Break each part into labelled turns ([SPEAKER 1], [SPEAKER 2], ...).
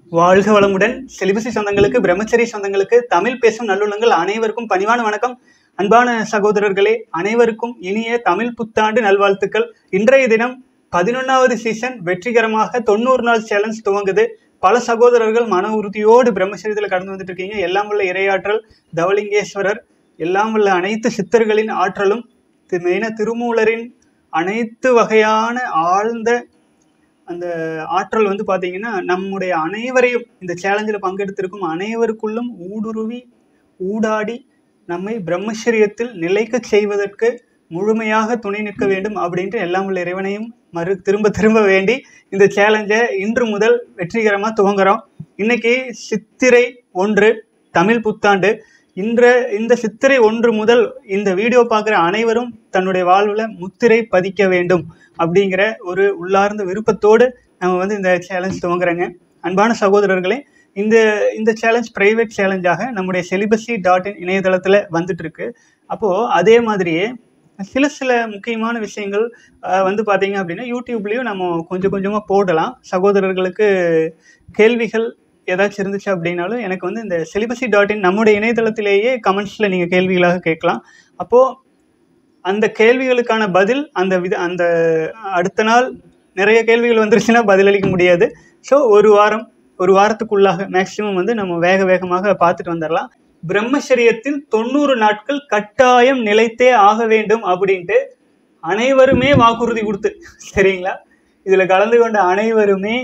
[SPEAKER 1] வாழ்க வளமுடன் செலிபசி சொந்தங்களுக்கு பிரம்மச்சரி சொந்தங்களுக்கு தமிழ் பேசும் நல்லுள்ளங்கள் அனைவருக்கும் பணிவான வணக்கம் அன்பான சகோதரர்களே அனைவருக்கும் இனிய தமிழ் புத்தாண்டு நல்வாழ்த்துக்கள் இன்றைய தினம் பதினொன்றாவது சீசன் வெற்றிகரமாக தொண்ணூறு நாள் சேலஞ்ச் துவங்குது பல சகோதரர்கள் மன உறுதியோடு பிரம்மச்சரியத்தில் கடந்து வந்துட்டு இருக்கீங்க எல்லாம் உள்ள இறையாற்றல் தவலிங்கேஸ்வரர் எல்லாம் உள்ள அனைத்து சித்தர்களின் ஆற்றலும் மெயினாக திருமூலரின் அனைத்து வகையான ஆழ்ந்த அந்த ஆற்றல் வந்து பார்த்தீங்கன்னா நம்முடைய அனைவரையும் இந்த சேலஞ்சில் பங்கெடுத்திருக்கும் அனைவருக்குள்ளும் ஊடுருவி ஊடாடி நம்மை பிரம்மச்சரியத்தில் நிலைக்க செய்வதற்கு முழுமையாக துணை நிற்க வேண்டும் அப்படின்ட்டு எல்லாம் உள்ள இறைவனையும் மறு திரும்ப திரும்ப வேண்டி இந்த சேலஞ்சை இன்று முதல் வெற்றிகரமாக துவங்குறோம் இன்னைக்கு சித்திரை ஒன்று தமிழ் புத்தாண்டு இன்ற இந்த சித்திரை ஒன்று முதல் இந்த வீடியோ பார்க்குற அனைவரும் தன்னுடைய வாழ்வில் முத்திரை பதிக்க வேண்டும் அப்படிங்கிற ஒரு உள்ளார்ந்த விருப்பத்தோடு நம்ம வந்து இந்த சேலஞ்ச் துவங்குறேங்க அன்பான சகோதரர்களே இந்த இந்த சேலஞ்ச் ப்ரைவேட் சேலஞ்சாக நம்முடைய செலிபஸி டாட் இன் இணையதளத்தில் வந்துட்டு இருக்கு அப்போது அதே மாதிரியே சில சில முக்கியமான விஷயங்கள் அஹ், வந்து பார்த்தீங்க அப்படின்னா யூடியூப்லேயும் நம்ம கொஞ்சம் கொஞ்சமாக போடலாம் சகோதரர்களுக்கு கேள்விகள் ஏதாச்சும் இருந்துச்சு அப்படின்னாலும் எனக்கு வந்து இந்த செலிபஸி டாட் இன் நம்முடைய இணையதளத்திலேயே கமெண்ட்ஸில் நீங்கள் கேள்விகளாக கேட்கலாம் அப்போது அந்த கேள்விகளுக்கான பதில் அந்த வித அந்த அடுத்த நாள் நிறைய கேள்விகள் வந்துருச்சுன்னா பதிலளிக்க முடியாது ஸோ ஒரு வாரம் ஒரு வாரத்துக்குள்ளாக மேக்ஸிமம் வந்து நம்ம வேக வேகமாக பார்த்துட்டு வந்துடலாம் பிரம்மச்சரியத்தில் தொண்ணூறு நாட்கள் கட்டாயம் நிலைத்தே ஆக வேண்டும் அப்படின்ட்டு அனைவருமே வாக்குறுதி கொடுத்து சரிங்களா இதில் கலந்து கொண்ட அனைவருமே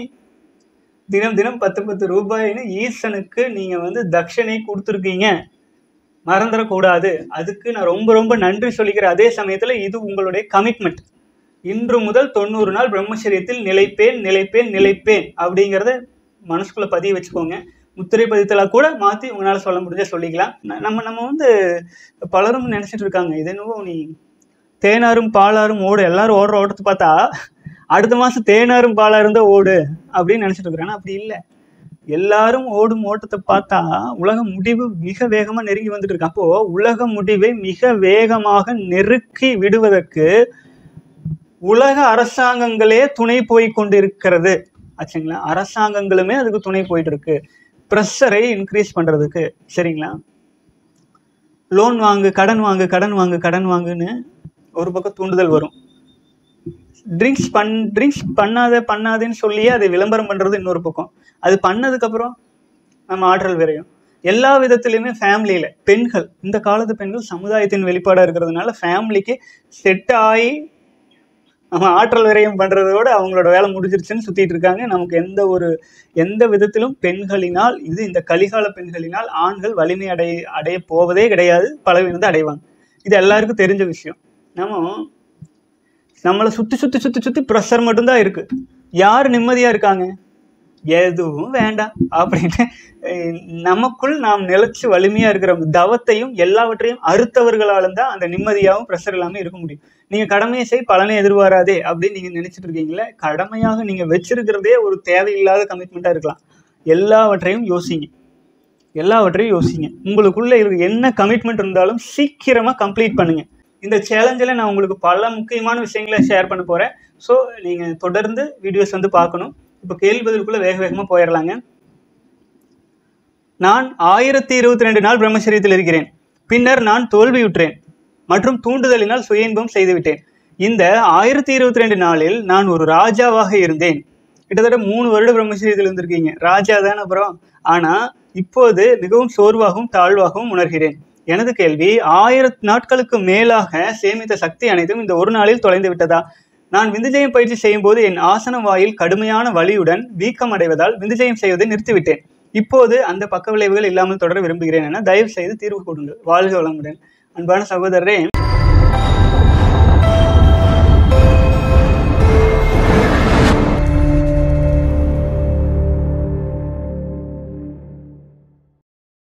[SPEAKER 1] தினம் தினம் பத்து பத்து ரூபாய்னு ஈசனுக்கு நீங்கள் வந்து தட்சணை கொடுத்துருக்கீங்க மறந்துடக்கூடாது அதுக்கு நான் ரொம்ப ரொம்ப நன்றி சொல்லிக்கிறேன் அதே சமயத்தில் இது உங்களுடைய கமிட்மெண்ட் இன்று முதல் தொண்ணூறு நாள் பிரம்மச்சரியத்தில் நிலைப்பேன் நிலைப்பேன் நிலைப்பேன் அப்படிங்கிறத மனசுக்குள்ளே பதிய வச்சுக்கோங்க முத்திரை பதித்தலா கூட மாற்றி உங்களால் சொல்ல முடிஞ்சா சொல்லிக்கலாம் ந- நம்ம நம்ம வந்து பலரும் நினச்சிட்டு இருக்காங்க இது என்னவோ நீ தேனாரும் பாலாரும் ஓடு எல்லாரும் ஓடுற ஓட்டத்தை பார்த்தா அடுத்த மாதம் தேனாரும் பாலாரும் தான் ஓடு அப்படின்னு நினச்சிட்டு இருக்கிறேன் அப்படி இல்லை எல்லாரும் ஓடும் ஓட்டத்தை பார்த்தா உலக முடிவு மிக வேகமாக நெருங்கி வந்துட்டு இருக்கு அப்போ உலக முடிவை மிக வேகமாக நெருக்கி விடுவதற்கு உலக அரசாங்கங்களே துணை போய் கொண்டிருக்கிறது ஆச்சுங்களா அரசாங்கங்களுமே அதுக்கு துணை போயிட்டு இருக்கு ப்ரெஷரை இன்க்ரீஸ் பண்றதுக்கு சரிங்களா லோன் வாங்கு கடன் வாங்கு கடன் வாங்கு கடன் வாங்குன்னு ஒரு பக்கம் தூண்டுதல் வரும் ட்ரிங்க்ஸ் பண் ட்ரிங்க்ஸ் பண்ணாத பண்ணாதேன்னு சொல்லியே அதை விளம்பரம் பண்ணுறது இன்னொரு பக்கம் அது பண்ணதுக்கப்புறம் நம்ம ஆற்றல் விரையும் எல்லா விதத்துலையுமே ஃபேமிலியில் பெண்கள் இந்த காலத்து பெண்கள் சமுதாயத்தின் வெளிப்பாடாக இருக்கிறதுனால ஃபேமிலிக்கு செட் ஆகி நம்ம ஆற்றல் விரயம் பண்ணுறதோட அவங்களோட வேலை முடிஞ்சிருச்சுன்னு சுற்றிட்டு இருக்காங்க நமக்கு எந்த ஒரு எந்த விதத்திலும் பெண்களினால் இது இந்த கலிகால பெண்களினால் ஆண்கள் வலிமை அடைய அடைய போவதே கிடையாது பலவீனத்தை அடைவாங்க இது எல்லாருக்கும் தெரிஞ்ச விஷயம் நம்ம நம்மளை சுற்றி சுற்றி சுற்றி சுற்றி ப்ரெஷர் மட்டும்தான் இருக்கு யார் நிம்மதியாக இருக்காங்க எதுவும் வேண்டாம் அப்படின்ட்டு அஹ், நமக்குள் நாம் நிலைச்சு வலிமையாக இருக்கிற தவத்தையும் எல்லாவற்றையும் அறுத்தவர்களாலும் தான் அந்த நிம்மதியாகவும் ப்ரெஷர் இல்லாமல் இருக்க முடியும் நீங்கள் கடமையை செய் பலனை எதிர்பாராதே அப்படின்னு நீங்கள் நினச்சிட்டு இருக்கீங்களே கடமையாக நீங்கள் வச்சிருக்கிறதே ஒரு தேவையில்லாத கமிட்மெண்ட்டாக இருக்கலாம் எல்லாவற்றையும் யோசிங்க எல்லாவற்றையும் யோசிங்க உங்களுக்குள்ள இருக்க என்ன கமிட்மெண்ட் இருந்தாலும் சீக்கிரமாக கம்ப்ளீட் பண்ணுங்க இந்த சேலஞ்சில் நான் உங்களுக்கு பல முக்கியமான விஷயங்களை ஷேர் பண்ண போகிறேன் ஸோ நீங்கள் தொடர்ந்து வீடியோஸ் வந்து பார்க்கணும் இப்போ கேள்வி பதிலுக்குள்ளே வேக வேகமாக போயிடலாங்க நான் ஆயிரத்தி இருபத்தி ரெண்டு நாள் பிரம்மச்சரியத்தில் இருக்கிறேன் பின்னர் நான் தோல்வியுற்றேன் மற்றும் தூண்டுதலினால் சுய இன்பம் செய்துவிட்டேன் இந்த ஆயிரத்தி இருபத்தி ரெண்டு நாளில் நான் ஒரு ராஜாவாக இருந்தேன் கிட்டத்தட்ட மூணு வருட பிரம்மச்சரியத்தில் இருந்திருக்கீங்க ராஜா தான் அப்புறம் ஆனால் இப்போது மிகவும் சோர்வாகவும் தாழ்வாகவும் உணர்கிறேன் எனது கேள்வி ஆயிரத்து நாட்களுக்கு மேலாக சேமித்த சக்தி அனைத்தும் இந்த ஒரு நாளில் தொலைந்து விட்டதா நான் விந்துஜயம் பயிற்சி செய்யும் போது என் ஆசன வாயில் கடுமையான வலியுடன் வீக்கம் அடைவதால் விந்துஜயம் செய்வதை நிறுத்திவிட்டேன் இப்போது அந்த பக்க விளைவுகள் இல்லாமல் தொடர விரும்புகிறேன் என தயவு செய்து தீர்வு கொடுங்கள் வாழ்க வளமுடன் அன்பான சகோதரரே